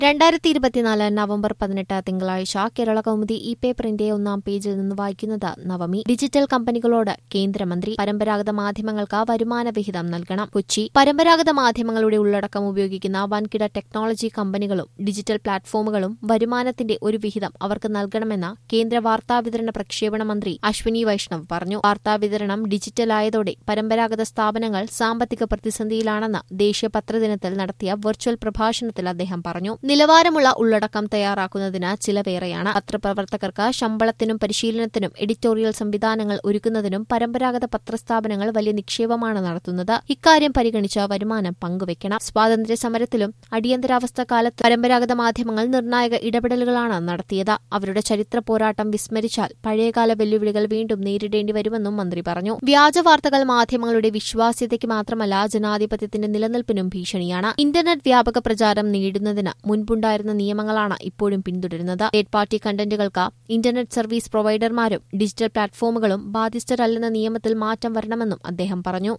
രണ്ടായിരത്തി ഇരുപത്തിനാല് നവംബർ പതിനെട്ട് തിങ്കളാഴ്ച കേരള കൗമുദി ഇ പേപ്പറിന്റെ ഒന്നാം പേജിൽ നിന്ന് വായിക്കുന്നത് നവമി ഡിജിറ്റൽ കമ്പനികളോട് കേന്ദ്രമന്ത്രി പരമ്പരാഗത മാധ്യമങ്ങൾക്ക് വരുമാന വിഹിതം നൽകണം കൊച്ചി പരമ്പരാഗത മാധ്യമങ്ങളുടെ ഉള്ളടക്കം ഉപയോഗിക്കുന്ന വൻകിട ടെക്നോളജി കമ്പനികളും ഡിജിറ്റൽ പ്ലാറ്റ്ഫോമുകളും വരുമാനത്തിന്റെ ഒരു വിഹിതം അവർക്ക് നൽകണമെന്ന് കേന്ദ്ര വാർത്താവിതരണ പ്രക്ഷേപണ മന്ത്രി അശ്വിനി വൈഷ്ണവ് പറഞ്ഞു വാർത്താവിതരണം ഡിജിറ്റലായതോടെ പരമ്പരാഗത സ്ഥാപനങ്ങൾ സാമ്പത്തിക പ്രതിസന്ധിയിലാണെന്ന് ദേശീയ പത്രദിനത്തിൽ നടത്തിയ വെർച്വൽ പ്രഭാഷണത്തിൽ അദ്ദേഹം പറഞ്ഞു നിലവാരമുള്ള ഉള്ളടക്കം തയ്യാറാക്കുന്നതിന് ചിലവേറെയാണ് പത്രപ്രവർത്തകർക്ക് ശമ്പളത്തിനും പരിശീലനത്തിനും എഡിറ്റോറിയൽ സംവിധാനങ്ങൾ ഒരുക്കുന്നതിനും പരമ്പരാഗത പത്രസ്ഥാപനങ്ങൾ വലിയ നിക്ഷേപമാണ് നടത്തുന്നത് ഇക്കാര്യം പരിഗണിച്ച് വരുമാനം പങ്കുവയ്ക്കണം സ്വാതന്ത്ര്യ സമരത്തിലും അടിയന്തരാവസ്ഥ കാലത്ത് പരമ്പരാഗത മാധ്യമങ്ങൾ നിർണായക ഇടപെടലുകളാണ് നടത്തിയത് അവരുടെ ചരിത്ര പോരാട്ടം വിസ്മരിച്ചാൽ പഴയകാല വെല്ലുവിളികൾ വീണ്ടും നേരിടേണ്ടി വരുമെന്നും മന്ത്രി പറഞ്ഞു വ്യാജ വാർത്തകൾ മാധ്യമങ്ങളുടെ വിശ്വാസ്യതയ്ക്ക് മാത്രമല്ല ജനാധിപത്യത്തിന്റെ നിലനിൽപ്പിനും ഭീഷണിയാണ് ഇന്റർനെറ്റ് വ്യാപക പ്രചാരം നേടുന്നതിന് മുൻപുണ്ടായിരുന്ന നിയമങ്ങളാണ് ഇപ്പോഴും പിന്തുടരുന്നത് തേർഡ് പാർട്ടി കണ്ടന്റുകൾക്ക് ഇന്റർനെറ്റ് സർവീസ് പ്രൊവൈഡർമാരും ഡിജിറ്റൽ പ്ലാറ്റ്ഫോമുകളും ബാധ്യസ്ഥരല്ലെന്ന നിയമത്തിൽ മാറ്റം വരണമെന്നും അദ്ദേഹം പറഞ്ഞു